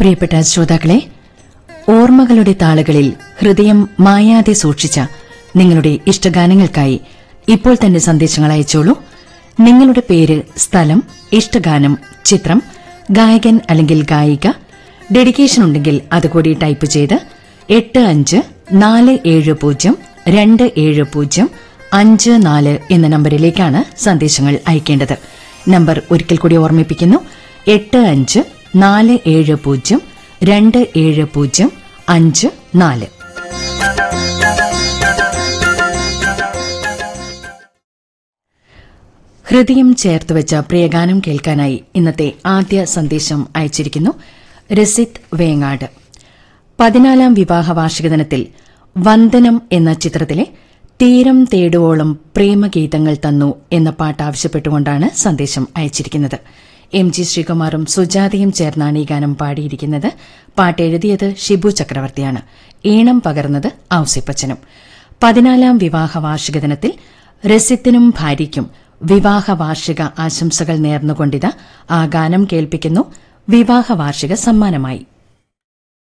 പ്രിയപ്പെട്ട ശ്രോതാക്കളെ ഓർമ്മകളുടെ താളുകളിൽ ഹൃദയം മായാതെ സൂക്ഷിച്ച നിങ്ങളുടെ ഇഷ്ടഗാനങ്ങൾക്കായി ഇപ്പോൾ തന്നെ സന്ദേശങ്ങൾ അയച്ചോളൂ നിങ്ങളുടെ പേര് സ്ഥലം ഇഷ്ടഗാനം ചിത്രം ഗായകൻ അല്ലെങ്കിൽ ഗായിക ഡെഡിക്കേഷൻ ഉണ്ടെങ്കിൽ അതുകൂടി ടൈപ്പ് ചെയ്ത് എട്ട് അഞ്ച് നാല് ഏഴ് പൂജ്യം രണ്ട് ഏഴ് പൂജ്യം അഞ്ച് നാല് എന്ന നമ്പറിലേക്കാണ് സന്ദേശങ്ങൾ അയക്കേണ്ടത് നമ്പർ ഒരിക്കൽ കൂടി ഓർമ്മിപ്പിക്കുന്നു എട്ട് അഞ്ച് നാല് ഏഴ് പൂജ്യം രണ്ട് ഏഴ് പൂജ്യം അഞ്ച് നാല് ഹൃദയം ചേർത്തുവച്ച പ്രിയഗാനം കേൾക്കാനായി ഇന്നത്തെ ആദ്യ സന്ദേശം അയച്ചിരിക്കുന്നു രസിത് വേങ്ങാട് പതിനാലാം വിവാഹ വാർഷിക ദിനത്തിൽ വന്ദനം എന്ന ചിത്രത്തിലെ തീരം തേടുവോളം പ്രേമഗീതങ്ങൾ തന്നു എന്ന പാട്ട് ആവശ്യപ്പെട്ടുകൊണ്ടാണ് സന്ദേശം അയച്ചിരിക്കുന്നത് എം ജി ശ്രീകുമാറും സുജാതയും ചേർന്നാണ് ഈ ഗാനം പാടിയിരിക്കുന്നത് പാട്ട് എഴുതിയത് ഷിബു ചക്രവർത്തിയാണ് ഈണം പകർന്നത് ഔസിപ്പച്ചനും പതിനാലാം വിവാഹ വാർഷിക ദിനത്തിൽ രസിത്തിനും ഭാര്യയ്ക്കും വിവാഹ വാർഷിക ആശംസകൾ നേർന്നുകൊണ്ടിത് ആ ഗാനം കേൾപ്പിക്കുന്നു വിവാഹ വാർഷിക സമ്മാനമായി